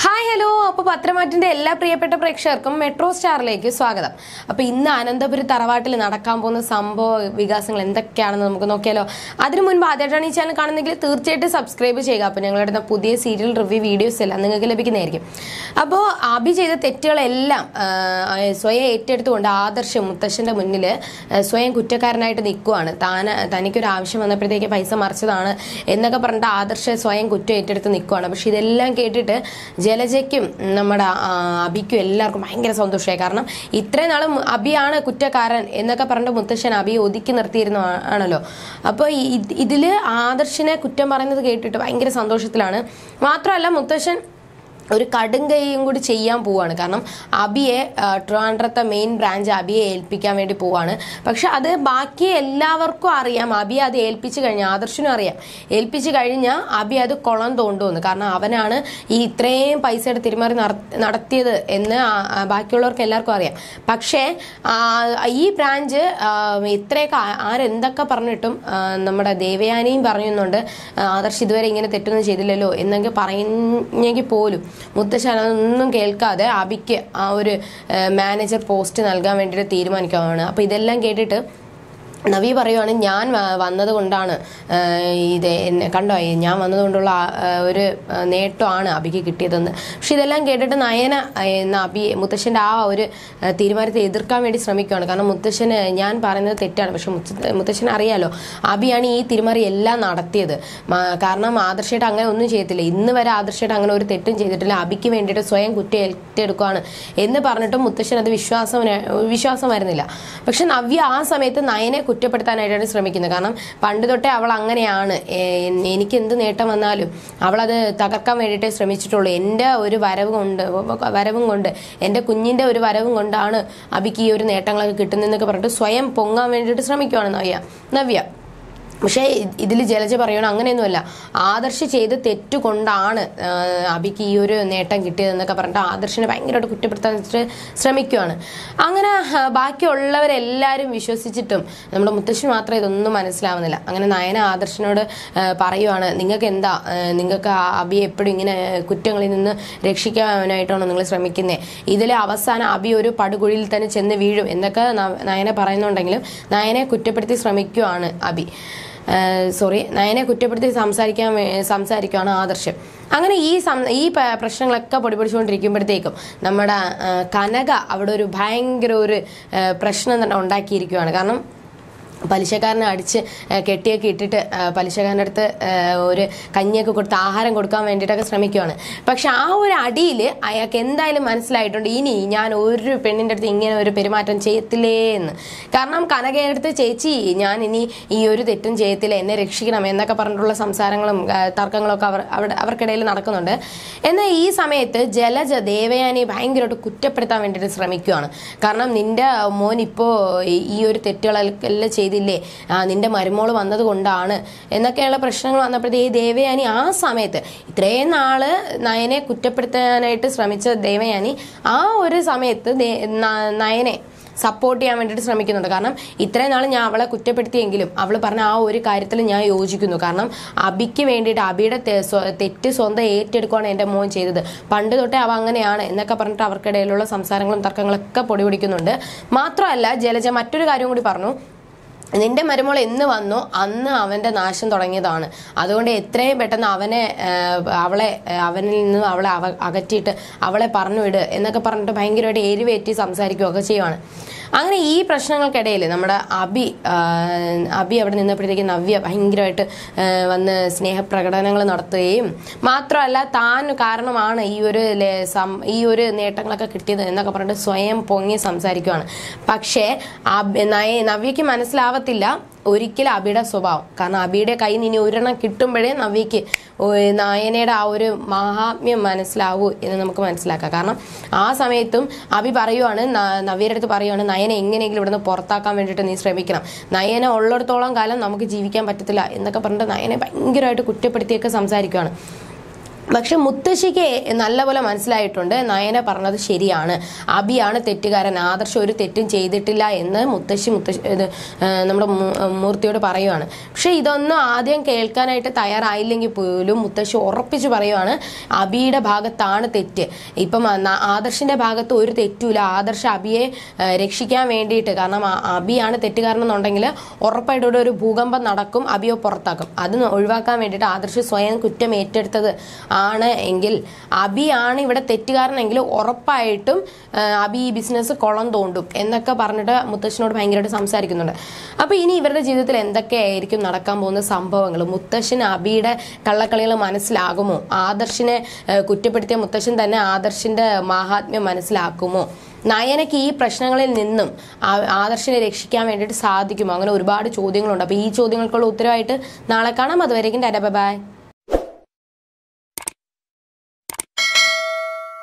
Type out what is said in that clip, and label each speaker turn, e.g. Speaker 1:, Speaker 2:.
Speaker 1: hi hello അപ്പോൾ പത്രമാറ്റിന്റെ എല്ലാ പ്രിയപ്പെട്ട പ്രേക്ഷകർക്കും മെട്രോ സ്റ്റാറിലേക്ക് സ്വാഗതം അപ്പോൾ ഇന്ന് അനന്തപുരി തറവാട്ടിൽ നടക്കാൻ പോകുന്ന സംഭവ വികാസങ്ങൾ എന്തൊക്കെയാണെന്ന് നമുക്ക് നോക്കിയാലോ അതിനു മുൻപ് ആദ്യമായിട്ടാണ് ഈ ചാനൽ കാണുന്നെങ്കിൽ തീർച്ചയായിട്ടും സബ്സ്ക്രൈബ് ചെയ്യുക അപ്പോൾ ഞങ്ങളുടെ പുതിയ സീരിയൽ റിവ്യൂ വീഡിയോസ് എല്ലാം നിങ്ങൾക്ക് ലഭിക്കുന്നതായിരിക്കും അപ്പോൾ അഭി ചെയ്ത തെറ്റുകളെല്ലാം ആ, സ്വയം ഏറ്റെടുത്തുകൊണ്ട് ആദർശ് മുത്തശ്ശന്റെ മുന്നിൽ സ്വയം കുറ്റക്കാരനായിട്ട് നിൽക്കുവാണ് താൻ തനിക്കൊരു ആവശ്യം വന്നപ്പോഴത്തേക്ക് പൈസ മറിച്ചതാണ് എന്നൊക്കെ പറഞ്ഞിട്ട് ആദർശ് സ്വയം കുറ്റം ഏറ്റെടുത്ത് നിൽക്കുവാണ് പക്ഷെ ഇതെല്ലാം കേട്ടിട്ട് ജലജയ്ക്കും നമ്മുടെ ആ, അഭിക്കും എല്ലാവർക്കും ഭയങ്കര സന്തോഷമായി കാരണം ഇത്രയും നാളും അഭിയാണ് കുറ്റക്കാരൻ എന്നൊക്കെ പറഞ്ഞിട്ട് മുത്തശ്ശൻ അഭിയെ ഒതുക്കി നിർത്തിയിരുന്ന ആ- ആണല്ലോ അപ്പോൾ ഇതില് ആദർശിനെ കുറ്റം പറയുന്നത് കേട്ടിട്ട് ഭയങ്കര സന്തോഷത്തിലാണ് മാത്രമല്ല മുത്തശ്ശൻ ഒരു കടും കൈയും കൂടി ചെയ്യാൻ പോവാണ് കാരണം അബിയെ ആ, ട്രിവാൻഡ്രത്തെ മെയിൻ ബ്രാഞ്ച് അബിയെ ഏൽപ്പിക്കാൻ വേണ്ടി പോവാണ് പക്ഷെ അത് ബാക്കി എല്ലാവർക്കും അറിയാം അബിയെ അത് ഏൽപ്പിച്ചു കഴിഞ്ഞാൽ ആദർശനും അറിയാം ഏൽപ്പിച്ചു കഴിഞ്ഞാൽ അബി അത് കുളം തോണ്ടുമെന്ന് കാരണം അവനാണ് ഈ ഇത്രയും പൈസയുടെ തിരിമറി നട- നടത്തിയത് എന്ന് ആ- ആ ബാക്കിയുള്ളവർക്ക് എല്ലാവർക്കും അറിയാം പക്ഷേ ആ, ഈ ബ്രാഞ്ച് ആ, ഇത്രയൊക്കെ ആ- ആരെന്തൊക്കെ പറഞ്ഞിട്ടും ആ, നമ്മുടെ ദേവയാനിയും പറയുന്നുണ്ട് ആ, ആദർശ് ഇതുവരെ ഇങ്ങനെ തെറ്റൊന്നും ചെയ്തില്ലല്ലോ എന്നൊക്കെ പറഞ്ഞെങ്കിൽ പോലും മുത്തശ്ശൻ അതൊന്നും കേൾക്കാതെ അബിക്ക് ആ ഒരു മാനേജർ പോസ്റ്റ് നൽകാൻ വേണ്ടിയിട്ട് തീരുമാനിക്കുകയാണ് അപ്പോൾ ഇതെല്ലാം കേട്ടിട്ട് നവി പറയുവാണ് ഞാൻ വ- വന്നത് കൊണ്ടാണ് ആ, ഇത് എന്നെ കണ്ടോ ഈ ഞാൻ വന്നത് കൊണ്ടുള്ള ആ, ആ, ഒരു ആ, നേട്ടമാണ് അബിക്ക് കിട്ടിയതെന്ന് പക്ഷെ ഇതെല്ലാം കേട്ടിട്ട് നയന ആ, എന്ന അബി മുത്തശ്ശൻ്റെ ആ ഒരു ആ, തീരുമാനത്തെ എതിർക്കാൻ വേണ്ടി ശ്രമിക്കുകയാണ് കാരണം മുത്തശ്ശന് ഞാൻ പറയുന്നത് തെറ്റാണ് പക്ഷെ മുത്ത- മുത്തശ്ശന് അറിയാലോ അബിയാണ് ഈ തിരിമറി എല്ലാം നടത്തിയത് മ- കാരണം ആദർശമായിട്ട് അങ്ങനെ ഒന്നും ചെയ്യത്തില്ല ഇന്ന് വരെ ആദർശമായിട്ട് അങ്ങനെ ഒരു തെറ്റും ചെയ്തിട്ടില്ല അബിക്ക് വേണ്ടിയിട്ട് സ്വയം കുറ്റം ഏറ്റെടുക്കുകയാണ് എന്ന് പറഞ്ഞിട്ടും മുത്തശ്ശൻ അത് വിശ്വാസം വിശ്വാസം വരുന്നില്ല പക്ഷെ നവ്യ ആ സമയത്ത് നയനെ കുറ്റപ്പെടുത്താനായിട്ടാണ് ശ്രമിക്കുന്നത് കാരണം പണ്ട് തൊട്ടേ അവൾ അങ്ങനെയാണ് ഏ, എനിക്ക് എന്ത് നേട്ടം വന്നാലും അവളത് തകർക്കാൻ വേണ്ടിയിട്ടേ ശ്രമിച്ചിട്ടുള്ളൂ എൻ്റെ ഒരു വരവ് കൊണ്ട് വരവും കൊണ്ട് എൻ്റെ കുഞ്ഞിൻ്റെ ഒരു വരവും കൊണ്ടാണ് അബിക്ക് ഈ ഒരു നേട്ടങ്ങളൊക്കെ കിട്ടുന്നതെന്നൊക്കെ പറഞ്ഞിട്ട് സ്വയം പൊങ്ങാൻ വേണ്ടിയിട്ട് ശ്രമിക്കുകയാണ് നവ്യ നവ്യ പക്ഷേ ഇതിൽ ജലജ പറയണം അങ്ങനെയൊന്നുമല്ല ആദർശ് ചെയ്ത് തെറ്റുകൊണ്ടാണ് ആ, അബിക്ക് ഈ ഒരു നേട്ടം കിട്ടിയതെന്നൊക്കെ പറഞ്ഞിട്ട് ആദർശിനെ ഭയങ്കരമായിട്ട് കുറ്റപ്പെടുത്താൻ വെച്ചിട്ട് ശ്രമിക്കുകയാണ് അങ്ങനെ ആ, ബാക്കിയുള്ളവരെല്ലാവരും വിശ്വസിച്ചിട്ടും നമ്മുടെ മുത്തശ്ശി മാത്രം ഇതൊന്നും മനസ്സിലാവുന്നില്ല അങ്ങനെ നയന ആദർശിനോട് ആ, പറയുവാണ് നിങ്ങൾക്ക് എന്താ ആ, നിങ്ങൾക്ക് ആ അബിയെ എപ്പോഴും ഇങ്ങനെ കുറ്റങ്ങളിൽ നിന്ന് രക്ഷിക്കാനായിട്ടാണോ നിങ്ങൾ ശ്രമിക്കുന്നത് ഇതിലെ അവസാനം അബി ഒരു പടുകുഴിയിൽ തന്നെ ചെന്ന് വീഴും എന്നൊക്കെ ന- നയന പറയുന്നുണ്ടെങ്കിലും നയനെ കുറ്റപ്പെടുത്തി ശ്രമിക്കുവാണ് അബി സോറി നയനെ കുറ്റപ്പെടുത്തി സംസാരിക്കാൻ വേ- സംസാരിക്കുകയാണ് ആദർശം അങ്ങനെ ഈ സം ഈ പ- പ്രശ്നങ്ങളൊക്കെ പൊടിപിടിച്ചുകൊണ്ടിരിക്കുമ്പോഴത്തേക്കും നമ്മുടെ ആ, കനക അവിടെ ഒരു ഭയങ്കര ഒരു ആ, പ്രശ്നം തന്നെ ഉണ്ടാക്കിയിരിക്കുകയാണ് കാരണം പലിശക്കാരനെ അടിച്ച് ആ, കെട്ടിയൊക്കെ ഇട്ടിട്ട് ആ, പലിശക്കാരൻ്റെ അടുത്ത് ആ, ഒരു കഞ്ഞിയൊക്കെ കൊടുത്ത് ആഹാരം കൊടുക്കാൻ വേണ്ടിയിട്ടൊക്കെ ശ്രമിക്കുകയാണ് പക്ഷെ ആ ഒരു അടിയിൽ അയാൾക്ക് എന്തായാലും മനസ്സിലായിട്ടുണ്ട് ഇനി ഞാൻ ഒരു പെണ്ണിൻ്റെ അടുത്ത് ഇങ്ങനെ ഒരു പെരുമാറ്റം ചെയ്യത്തില്ലേ എന്ന് കാരണം കനകയുടെ അടുത്ത് ചേച്ചി ഞാൻ ഇനി ഈ ഒരു തെറ്റും ചെയ്യത്തില്ല എന്നെ രക്ഷിക്കണം എന്നൊക്കെ പറഞ്ഞിട്ടുള്ള സംസാരങ്ങളും ആ, തർക്കങ്ങളും ഒക്കെ അവർ അവിടെ അവർക്കിടയിൽ നടക്കുന്നുണ്ട് എന്നാൽ ഈ സമയത്ത് ജലജ ദേവയാനി ഭയങ്കരമായിട്ട് കുറ്റപ്പെടുത്താൻ വേണ്ടിയിട്ട് ശ്രമിക്കുകയാണ് കാരണം നിന്റെ മോൻ ഇപ്പോൾ ഈ ഒരു തെറ്റുകളെല്ലാം ചെയ്തില്ലേ ആ, നിന്റെ മരുമോള് വന്നത് കൊണ്ടാണ് എന്നൊക്കെയുള്ള പ്രശ്നങ്ങൾ വന്നപ്പോഴത്തേ ഈ ദേവയാനി ആ സമയത്ത് ഇത്രയും നാള് നയനെ കുറ്റപ്പെടുത്താനായിട്ട് ശ്രമിച്ച ദേവയാനി ആ ഒരു സമയത്ത് ദേ- ന- നയനെ സപ്പോർട്ട് ചെയ്യാൻ വേണ്ടിയിട്ട് ശ്രമിക്കുന്നുണ്ട് കാരണം ഇത്രയും നാൾ ഞാൻ അവളെ കുറ്റപ്പെടുത്തിയെങ്കിലും അവൾ പറഞ്ഞ ആ ഒരു കാര്യത്തിൽ ഞാൻ യോജിക്കുന്നു കാരണം അബിക്ക് വേണ്ടിയിട്ട് അബിയുടെ തെ- സ്വ- തെറ്റ് സ്വന്തം ഏറ്റെടുക്കുകയാണ് എൻ്റെ മോൻ ചെയ്തത് പണ്ട് തൊട്ടേ അവ അങ്ങനെയാണ് എന്നൊക്കെ പറഞ്ഞിട്ട് അവർക്കിടയിലുള്ള സംസാരങ്ങളും തർക്കങ്ങളൊക്കെ പൊടി പിടിക്കുന്നുണ്ട് മാത്രമല്ല ജലജ മറ്റൊരു കാര്യം കൂടി പറഞ്ഞു നിന്റെ മരുമോൾ എന്ന് വന്നോ അന്ന് അവന്റെ നാശം തുടങ്ങിയതാണ് അതുകൊണ്ട് എത്രയും പെട്ടെന്ന് അവനെ ആ, അവളെ ആ, അവനിൽ നിന്ന് അവളെ അവ അകറ്റിയിട്ട് അവളെ പറഞ്ഞു വിട് എന്നൊക്കെ പറഞ്ഞിട്ട് ഭയങ്കരമായിട്ട് എരിവേറ്റി സംസാരിക്കുകയൊക്കെ ചെയ്യുവാണ് അങ്ങനെ ഈ പ്രശ്നങ്ങൾക്കിടയിൽ നമ്മുടെ അബി ആ, അബി അവിടെ നിന്നപ്പോഴത്തേക്ക് നവ്യ ഭയങ്കരമായിട്ട് ആ, വന്ന് സ്നേഹപ്രകടനങ്ങൾ നടത്തുകയും മാത്രമല്ല താൻ കാരണമാണ് ഈ ഒരു ലെ- സം- ഈ ഒരു നേട്ടങ്ങളൊക്കെ കിട്ടിയത് എന്നൊക്കെ പറഞ്ഞിട്ട് സ്വയം പൊങ്ങി സംസാരിക്കുകയാണ് പക്ഷേ അബ് നയ- നവ്യയ്ക്ക് മനസ്സിലാവത്തില്ല ഒരിക്കലും അബിയുടെ സ്വഭാവം കാരണം അബിയുടെ കയ്യിൽ നിന്ന് ഇനി ഒരെണ്ണം കിട്ടുമ്പോഴേ നവ്യയ്ക്ക് ഒ- നായനയുടെ ആ ഒരു മഹാത്മ്യം മനസ്സിലാവൂ എന്ന് നമുക്ക് മനസ്സിലാക്കാം കാരണം ആ സമയത്തും അബി പറയുവാണ് ന- നവ്യയുടെ അടുത്ത് പറയുവാണ് നയനെ എങ്ങനെയെങ്കിലും ഇവിടുന്ന് പുറത്താക്കാൻ വേണ്ടിയിട്ട് നീ ശ്രമിക്കണം നയന ഉള്ളിടത്തോളം കാലം നമുക്ക് ജീവിക്കാൻ പറ്റത്തില്ല എന്നൊക്കെ പറഞ്ഞിട്ട് നയനെ ഭയങ്കരമായിട്ട് കുറ്റപ്പെടുത്തിയൊക്കെ സംസാരിക്കുകയാണ് പക്ഷെ മുത്തശ്ശിക്ക് നല്ലപോലെ മനസ്സിലായിട്ടുണ്ട് നയന പറഞ്ഞത് ശരിയാണ് അബിയാണ് തെറ്റുകാരൻ ആദർശ് ഒരു തെറ്റും ചെയ്തിട്ടില്ല എന്ന് മുത്തശ്ശി മുത്തശ്ശി ഇത് ആ, നമ്മുടെ മൂ- മൂർത്തിയോട് പറയുവാണ് പക്ഷെ ഇതൊന്നും ആദ്യം കേൾക്കാനായിട്ട് തയ്യാറായില്ലെങ്കിൽ പോലും മുത്തശ്ശി ഉറപ്പിച്ച് പറയുവാണ് അബിയുടെ ഭാഗത്താണ് തെറ്റ് ഇപ്പം ന- ആദർശിന്റെ ഭാഗത്ത് ഒരു തെറ്റുമില്ല ആദർശ് അബിയെ ആ, രക്ഷിക്കാൻ വേണ്ടിയിട്ട് കാരണം ആ- അബിയാണ് തെറ്റുകാരൻ എന്നുണ്ടെങ്കിൽ ഉറപ്പായിട്ടും ഇവിടെ ഒരു ഭൂകമ്പം നടക്കും അബിയെ പുറത്താക്കും അത് ഒഴിവാക്കാൻ വേണ്ടിയിട്ട് ആദർശ് സ്വയം കുറ്റം ഏറ്റെടുത്തത് ആണ് എങ്കിൽ അബിയാണ് ഇവിടെ തെറ്റുകാരനെങ്കിൽ ഉറപ്പായിട്ടും ആ, അബി ഈ ബിസിനസ് കുളം തോണ്ടും എന്നൊക്കെ പറഞ്ഞിട്ട് മുത്തശ്ശനോട് ഭയങ്കരമായിട്ട് സംസാരിക്കുന്നുണ്ട് അപ്പൊ ഇനി ഇവരുടെ ജീവിതത്തിൽ എന്തൊക്കെയായിരിക്കും നടക്കാൻ പോകുന്ന സംഭവങ്ങൾ മുത്തശ്ശന് അബിയുടെ കള്ളക്കളികൾ മനസ്സിലാകുമോ ആദർശിനെ ആ, കുറ്റപ്പെടുത്തിയ മുത്തശ്ശൻ തന്നെ ആദർശിന്റെ മാഹാത്മ്യം മനസ്സിലാക്കുമോ നയനയ്ക്ക് ഈ പ്രശ്നങ്ങളിൽ നിന്നും ആ- ആദർശിനെ രക്ഷിക്കാൻ വേണ്ടിയിട്ട് സാധിക്കുമോ അങ്ങനെ ഒരുപാട് ചോദ്യങ്ങളുണ്ട് അപ്പൊ ഈ ചോദ്യങ്ങൾക്കുള്ള ഉത്തരവായിട്ട് നാളെ കാണാം അതുവരെയും ടാറ്റ ബൈ